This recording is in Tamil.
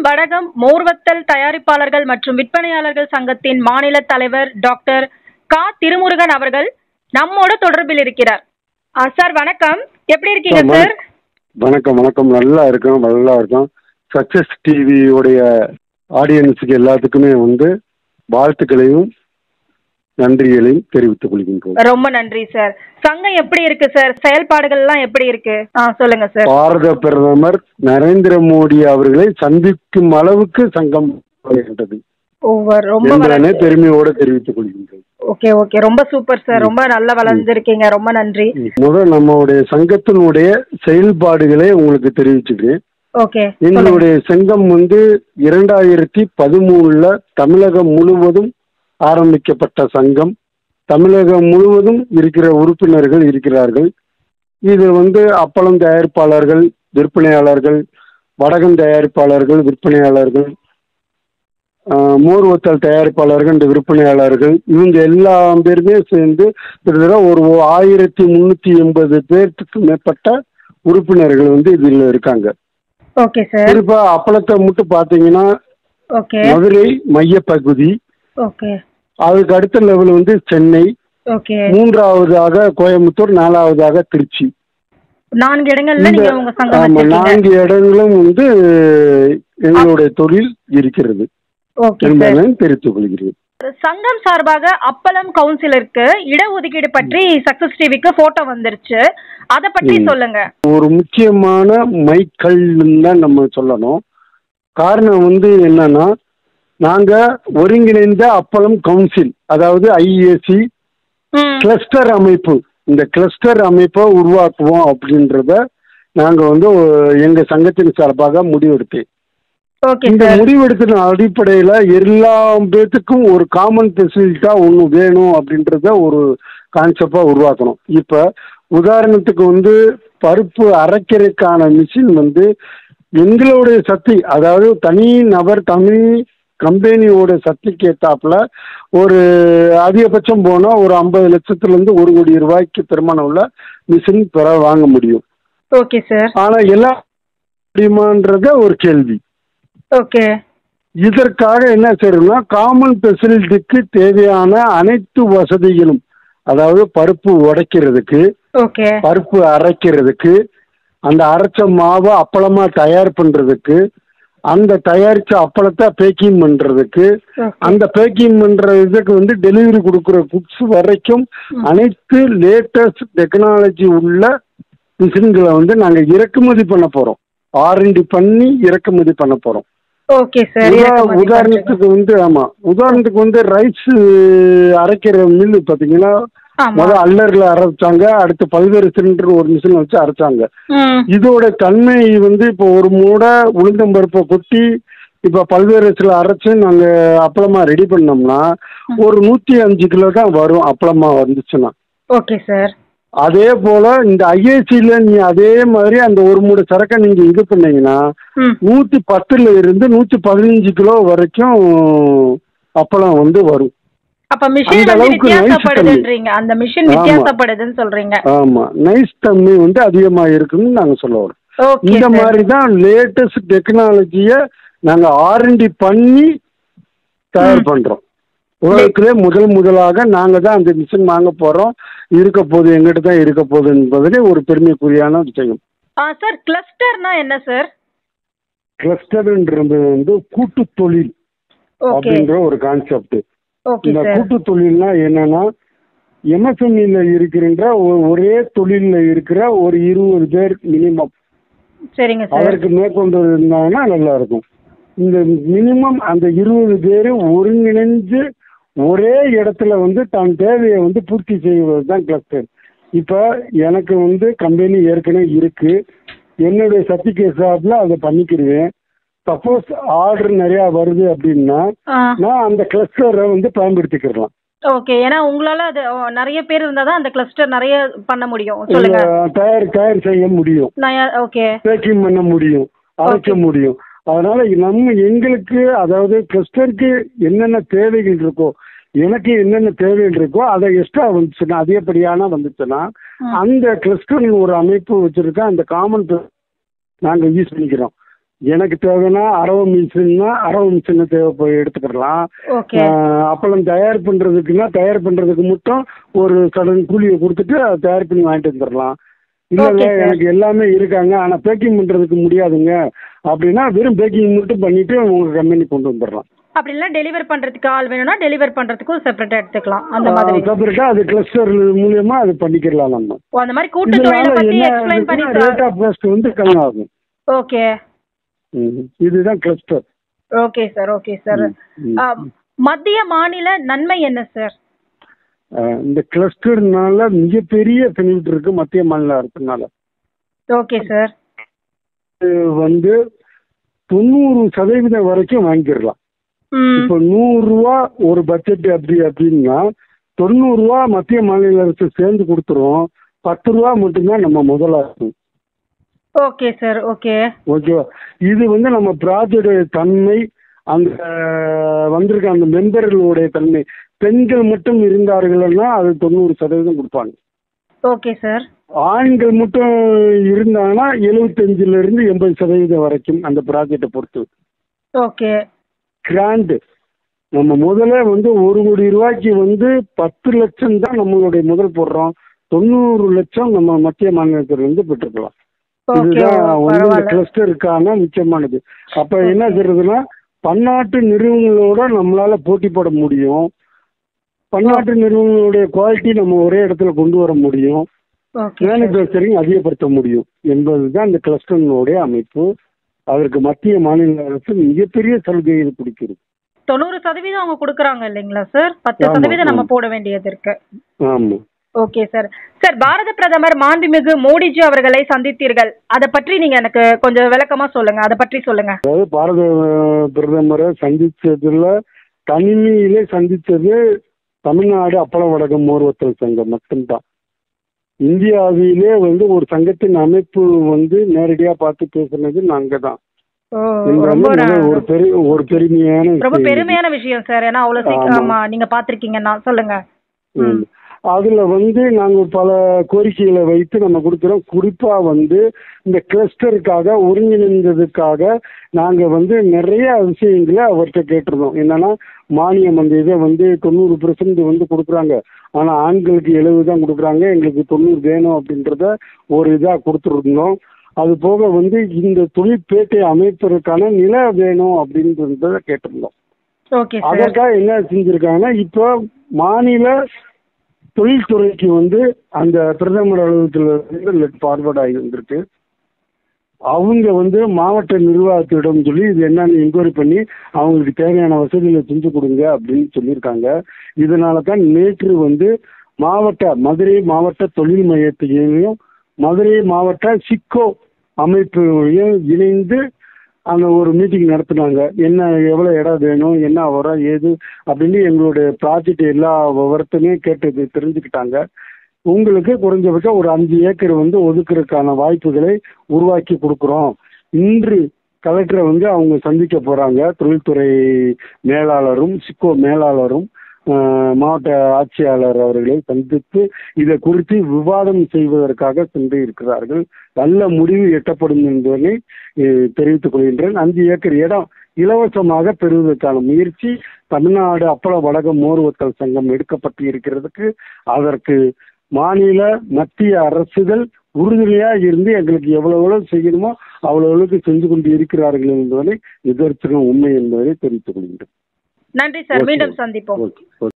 வடகம் மோர்வத்தல் தயாரிப்பாளர்கள் மற்றும் விற்பனையாளர்கள் சங்கத்தின் மாநில தலைவர் டாக்டர் கா திருமுருகன் அவர்கள் நம்மோட தொடர்பில் இருக்கிறார் ஆ, சார் வணக்கம் எப்படி இருக்கீங்க ஆ, சார் வணக்கம் வணக்கம் நல்லா இருக்கோம் நல்லா இருக்கோம் சக்சஸ் டிவியோடைய ஆடியன்ஸுக்கு எல்லாத்துக்குமே வந்து வாழ்த்துக்களையும் நன்றிகளையும் தெரிவித்துக் கொள்கின்றோம் ரொம்ப நன்றி சார் சங்கம் எப்படி இருக்கு சார் செயல்பாடுகள் எல்லாம் எப்படி இருக்கு ஆ சொல்லுங்க சார் பாரத பிரதமர் நரேந்திர மோடி அவர்களை சந்திக்கும் அளவுக்கு சங்கம் வருகின்றது ஓவர் ரொம்ப என்பதனை வளர்ந்து- பெருமையோடு தெரிவித்துக் கொள்கின்றோம் ஓகே ஓகே ரொம்ப சூப்பர் சார் ரொம்ப நல்லா வளர்ந்துருக்கீங்க ரொம்ப நன்றி முதல் நம்மளுடைய சங்கத்தினுடைய செயல்பாடுகளை உங்களுக்கு தெரிவிச்சுக்கிறேன் ஓகே எங்களுடைய சங்கம் வந்து இரண்டாயிரத்தி பதிமூணுல தமிழகம் முழுவதும் ஆரம்பிக்கப்பட்ட சங்கம் தமிழகம் முழுவதும் இருக்கிற உறுப்பினர்கள் இருக்கிறார்கள் இது வந்து அப்பளம் தயாரிப்பாளர்கள் விற்பனையாளர்கள் வடகம் தயாரிப்பாளர்கள் விற்பனையாளர்கள் ஆஹ், மோர் வத்தல் தயாரிப்பாளர்கள் இந்த விற்பனையாளர்கள் இவங்க எல்லா பேருமே சேர்ந்து கிட்டத்தட்ட ஒரு ஆயிரத்தி முந்நூற்றி எண்பது பேர்த்துக்கு மேற்பட்ட உறுப்பினர்கள் வந்து இதில் இருக்காங்க ஓகே சார் குறிப்பா அப்பளத்தை மட்டும் பாத்தீங்கன்னா ஓகே மதுரை மையப்பகுதி ஓகே அதுக்கு அடுத்த லெவல் வந்து சென்னை ஓகே மூன்றாவதாக கோயம்புத்தூர் நாலாவதாக திருச்சி நான்கு இடங்கள்ல நீங்க உங்க சங்கம் ஆமா வச்சிருக்கீங்க நான்கு இடங்களும் வந்து எங்களுடைய தொழில் இருக்கிறது ஓகே சார் என்பதை தெரிவித்துக் கொள்கிறேன் சங்கம் சார்பாக அப்பளம் கவுன்சிலருக்கு இடஒதுக்கீடு பற்றி சக்சஸ் டிவிக்கு போட்டோ வந்துருச்சு அத பற்றி சொல்லுங்க ஒரு முக்கியமான மைக்கல்னு தான் நம்ம சொல்லணும் காரணம் வந்து என்னன்னா நாங்க ஒருங்கிணைந்த அப்பளம் கவுன்சில் அதாவது ஐஏசி ம் கிளஸ்டர் அமைப்பு இந்த கிளஸ்டர் அமைப்பை உருவாக்குவோம் அப்படின்றத நாங்க வந்து ஒ- எங்க சங்கத்தின் சார்பாக முடிவெடுத்தேன் ஓகே இந்த சார் முடிவெடுத்தின அடிப்படையில எல்லா பேத்துக்கும் ஒரு காமன் ஃபெசிலிட்டா ஒன்று வேணும் அப்படின்றத ஒரு கான்செப்டா உருவாக்கணும் இப்ப உதாரணத்துக்கு வந்து பருப்பு அரைக்கிறதுக்கான மிஷின் வந்து எங்களுடைய சக்தி அதாவது தனி நபர் தனி கம்பெனியோட சக்திக்கு ஏத்தாப்புல ஒரு அதிகபட்சம் போனா ஒரு ஐம்பது லட்சத்துல இருந்து ஒரு கோடி ரூபாய்க்கு பெருமானம் உள்ள மிஷின் பெற வாங்க முடியும் ஓகே சார் ஆனா எல்லா முடியுமான்றத ஒரு கேள்வி ஓகே இதற்காக என்ன செய்யணும்னா காமன் ஃபெசிலிட்டிக்கு தேவையான அனைத்து வசதிகளும் அதாவது பருப்பு உடைக்கிறதுக்கு ஓகே பருப்பு அரைக்கிறதுக்கு அந்த அரைச்ச மாவை அப்பளமா தயார் பண்றதுக்கு அந்த தயாரிச்ச அப்பளத்தை பேக்கிங் பண்றதுக்கு அந்த பேக்கிங் பண்ற இதுக்கு வந்து டெலிவரி கொடுக்குற குட்ஸ் வரைக்கும் அனைத்து லேட்டஸ்ட் டெக்னாலஜி உள்ள மிஷின்களை வந்து நாங்க இறக்குமதி பண்ண போறோம் ஆர்என்டி பண்ணி இறக்குமதி பண்ண போறோம் ஓகே சார் உதா- உதாரணத்துக்கு வந்து ஆமா உதாரணத்துக்கு வந்து ரைஸ் அரைக்கிற மில்லு பாத்தீங்கன்னா ஆமா முதல் அல்லர்ல அரைச்சாங்க அடுத்து பல்வேறு சிலிண்டர் ஒரு மிஷின் வச்சு அரைச்சாங்க ம் இதோட தன்மை வந்து இப்போ ஒரு மூடை உளுந்தம்பருப்பை கொட்டி இப்போ பல்வேறு சில அரைச்சு நாங்க அப்பளமா ரெடி பண்ணோம்னா ஒரு நூத்தி அஞ்சு கிலோ தான் வரும் அப்பளமா வந்துச்சுன்னா ஓகே சார் அதே போல இந்த ஐஏசியில நீ அதே மாதிரி அந்த ஒரு மூடை சரக்கை நீங்க இது பண்ணீங்கன்னா ம் நூத்தி பத்துல இருந்து நூத்தி பதினஞ்சு கிலோ வரைக்கும் அப்பளம் வந்து வரும் அப்ப மிஷின் அந்த வந்து அளவுக்கு nice வித்தியாசப்படுதுன்றீங்க அந்த மிஷின் ஆமா. வித்தியாசப்படுதுன்னு சொல்றீங்க ஆமா நைஸ் தன்மை வந்து அதிகமா இருக்குன்னு நாங்க சொல்ல வரோம் ஓகே இந்த சார் மாதிரி தான் லேட்டஸ்ட் டெக்னாலஜிய நாங்க ஆர்என்டி பண்ணி தயார் பண்றோம் உலகத்திலே முதல் முதலாக நாங்க தான் அந்த மிஷின் வாங்க போறோம் இருக்க போகுது எங்கிட்ட தான் இருக்க போகுது என்பதிலே ஒரு பெருமைக்குரியான விஷயம் ஆ சார் கிளஸ்டர்னா என்ன சார் கிளஸ்டர்ன்றது வந்து கூட்டு தொழில் ஓகே அப்படின்ற ஒரு கான்செப்ட் ஓகே இந்த சார் கூட்டு தொழில்னா என்னன்னா எம்எஸ்எம்இல இருக்கின்ற ஒ- ஒரே தொழில்ல இருக்கிற ஒரு இருபது பேர் மினிமம் சரிங்க சார் அதற்கு மேற்கொண்டு இருந்தாங்கன்னா நல்லா இருக்கும் இந்த மினிமம் அந்த இருபது பேர் ஒருங்கிணைஞ்சு ஒரே இடத்துல வந்து தன் தேவையை வந்து பூர்த்தி செய்வது தான் கிளஸ்டர் இப்போ எனக்கு வந்து கம்பெனி ஏற்கனவே இருக்கு என்னுடைய சர்டிஃபிகேட் அதை பண்ணிக்கிடுவேன் சப்போஸ் ஆர்டர் நிறையா வருது அப்படின்னா ஆ நான் அந்த கிளஸ்டரை வந்து பயன்படுத்திக்கிடலாம் ஓகே ஏன்னா உங்களால அது ஓ, நிறைய பேர் இருந்தா தான் அந்த கிளஸ்டர் நிறைய பண்ண முடியும் சொல்லுங்க இல்ல, தயார் தயார் செய்ய முடியும் நான் ஓகே பேக்கிங் பண்ண முடியும் அரைக்க முடியும் அதனால நம்ம எங்களுக்கு அதாவது கிளஸ்டருக்கு என்னென்ன தேவைகள் இருக்கோ எனக்கு என்னென்ன தேவைகள் இருக்கோ அதை எக்ஸ்ட்ரா வந்துச்சுன்னா அதிகப்படியான வந்துச்சுன்னா ம். அந்த கிளஸ்டர் ஒரு அமைப்பு வச்சிருக்க அந்த காமன் நாங்க யூஸ் பண்ணிக்கிறோம் எனக்கு தேவைன்னா அரவ மிஷின்னா அரவ மிஷினை தேவை எடுத்துக்கிடலாம் ஓகே ஆஹ் அப்பளம் தயார் பண்றதுக்குன்னா தயார் பண்றதுக்கு மட்டும் ஒரு கடன் கூலியை கொடுத்துட்டு அதை தயார் பண்ணி வாங்கிட்டு வந்துடலாம் இல்லைங்க Okay, sir. எனக்கு எல்லாமே இருக்காங்க ஆனா பேக்கிங் பண்றதுக்கு முடியாதுங்க அப்படின்னா வெறும் பேக்கிங் மட்டும் பண்ணிட்டு உங்க கம்பெனி கொண்டு வந்துடலாம் அப்படி இல்ல டெலிவர் பண்றதுக்கு ஆள் வேணும்னா டெலிவர் பண்றதுக்கும் செப்பரேட்டா எடுத்துக்கலாம் அந்த மாதிரி செப்பரேட்டா அது கிளஸ்டர் மூலியமா அது பண்ணிக்கலாம் நம்ம ஓ அந்த மாதிரி கூட்டு தொழிலை பத்தி எக்ஸ்பிளைன் பண்ணி ரேட் ஆஃப் காஸ்ட் வந்து கம்மியாகும் ஓகே ம். இதுதான் cluster okay sir okay sir மத்திய மாநில நன்மை என்ன சார் இந்த கிளஸ்டர்னால மிகப்பெரிய பெனிஃபிட் இருக்கு மத்திய மாநில அரசுனால ஓகே சார் இது வந்து தொண்ணூறு சதவீதம் வரைக்கும் வாங்கிடலாம் ம் இப்போ நூறு ரூபா ஒரு பட்ஜெட் அப்படி அப்படின்னா தொண்ணூறு ரூபா மத்திய மாநில அரசு சேர்ந்து கொடுத்துரும் பத்து ரூபா மட்டும்தான் நம்ம முதலாகும் ஓகே சார் ஓகே ஓகேவா இது வந்து நம்ம ப்ராஜெக்டோட தன்மை அந்த அஹ், வந்திருக்க அந்த மெம்பர்களுடைய தன்மை பெண்கள் மட்டும் இருந்தார்கள்னா அது தொண்ணூறு சதவீதம் கொடுப்பாங்க ஓகே சார் ஆண்கள் மட்டும் இருந்தாங்கன்னா எழுபத்தஞ்சுல இருந்து எண்பது சதவீதம் வரைக்கும் அந்த ப்ராஜெக்டை பொறுத்து ஓகே கிராண்டு நம்ம முதல்ல வந்து ஒரு கோடி ரூபாய்க்கு வந்து பத்து லட்சம் தான் நம்மளுடைய முதல் போடுறோம் தொண்ணூறு லட்சம் நம்ம மத்திய மாநிலத்திலிருந்து பெற்றுக்கலாம் ஓகே இதுதான் வந்து இந்த பரவாயில்ல கிளஸ்டருக்கான முக்கியமானது அப்ப என்ன செய்யறதுன்னா பன்னாட்டு நிறுவனங்களோட நம்மளால போட்டி போட முடியும் பன்னாட்டு நிறுவனங்களுடைய குவாலிட்டி நம்ம ஒரே இடத்துல கொண்டு வர முடியும் ஓகே சார் மேனுஃபேக்சரிங் அதிகப்படுத்த முடியும் என்பதுதான் இந்த கிளஸ்டரினுடைய அமைப்பு அதற்கு மத்திய மாநில அரசு மிகப்பெரிய சலுகையை கொடுக்கிறது தொண்ணூறு சதவீதம் அவங்க கொடுக்குறாங்க இல்லைங்களா சார் பத்து ஆமா, சதவீதம் நம்ம ஆமா. போட வேண்டியது இருக்கு ஆமா ஓகே சார் சார் பாரத பிரதமர் மாண்புமிகு மோடிஜி அவர்களை சந்தித்தீர்கள் அதை பற்றி நீங்க எனக்கு கொஞ்சம் விளக்கமா சொல்லுங்க அதை பற்றி சொல்லுங்க அதாவது பாரத அஹ், பிரதமரை சந்திச்சதுல தனிமையிலே சந்திச்சது தமிழ்நாடு அப்பள வடகம் மோர்வத்தல் சங்கம் மட்டும்தான் இந்தியாவிலே வந்து ஒரு சங்கத்தின் அமைப்பு வந்து நேரடியா பார்த்து பேசுனது நாங்க தான் ஓ, என்பது ரொம்ப வந்து ந- ஒரு பெரிய ஒரு பெருமையான ரொம்ப செய்தி. பெருமையான விஷயம் சார் ஏன்னா அவ்வளவு சீக்கிரம் ஆமா. ஆமா நீங்க பாத்திருக்கீங்கன்னா சொல்லுங்க ம். அதுல வந்து நாங்க பல கோரிக்கைகளை வைத்து நம்ம கொடுக்கிறோம் குறிப்பா வந்து இந்த கிளஸ்டருக்காக ஒருங்கிணைந்ததுக்காக நாங்க வந்து நிறைய விஷயங்களை அவர்கிட்ட கேட்டிருந்தோம் என்னன்னா மானியம் அந்த இதை வந்து தொண்ணூறு பெர்சன்ட் வந்து கொடுக்குறாங்க ஆனா ஆண்களுக்கு எழுபது தான் கொடுக்குறாங்க எங்களுக்கு தொண்ணூறு வேணும் அப்படின்றத ஒரு இதா கொடுத்துருந்தோம் அது போக வந்து இந்த தொழிற்பேட்டை அமைப்பதற்கான நில வேணும் அப்படின்றத கேட்டிருந்தோம் ஓகே சார் அதற்காக என்ன செஞ்சிருக்காங்கன்னா இப்போ மாநில தொழில்துறைக்கு வந்து அந்த பிரதமர் அலுவலகத்தில் இருந்து லெட் ஃபார்வர்ட் ஆகி வந்திருக்கு அவங்க வந்து மாவட்ட நிர்வாகத்திடம் சொல்லி இது என்னன்னு என்கொயரி பண்ணி அவங்களுக்கு தேவையான வசதிகளை செஞ்சு கொடுங்க அப்படின்னு சொல்லியிருக்காங்க இதனால தான் நேற்று வந்து மாவட்ட மதுரை மாவட்ட தொழில் மையத்தையும் மதுரை மாவட்ட சிக்கோ அமைப்பையும் இணைந்து அந்த ஒரு மீட்டிங் நடத்துனாங்க என்ன எவ்வளோ இடம் வேணும் என்ன வரும் ஏது அப்படின்னு எங்களுடைய ப்ராஜெக்ட் எல்லா விவரத்தையுமே கேட்டு தெரிஞ்சுக்கிட்டாங்க உங்களுக்கு குறைஞ்சபட்சம் ஒரு அஞ்சு ஏக்கர் வந்து ஒதுக்குறதுக்கான வாய்ப்புகளை உருவாக்கி கொடுக்குறோம் இன்று கலெக்டரை வந்து அவங்க சந்திக்க போகிறாங்க தொழில்துறை மேலாளரும் சிக்கோ மேலாளரும் ஆஹ், மாவட்ட ஆட்சியாளர் அவர்களை சந்தித்து இதை குறித்து விவாதம் செய்வதற்காக சென்று இருக்கிறார்கள் நல்ல முடிவு எட்டப்படும் என்பதை அஹ், தெரிவித்துக் கொள்கின்றேன் அஞ்சு ஏக்கர் இடம் இலவசமாக பெறுவதற்கான முயற்சி தமிழ்நாடு அப்பள வடக மோர்வத்தல் சங்கம் எடுக்கப்பட்டு இருக்கிறதுக்கு அதற்கு மாநில மத்திய அரசுகள் உறுதுணையா இருந்து எங்களுக்கு எவ்வளவு எவ்வளவு செய்யணுமோ அவ்வளவு அளவுக்கு செஞ்சு கொண்டு இருக்கிறார்கள் என்பதை நிதர்சனம் உண்மை என்பதை தெரிவித்துக் கொள்கின்றேன் நன்றி சார் ஓகே. மீண்டும் சந்திப்போம் ஓகே ஓகே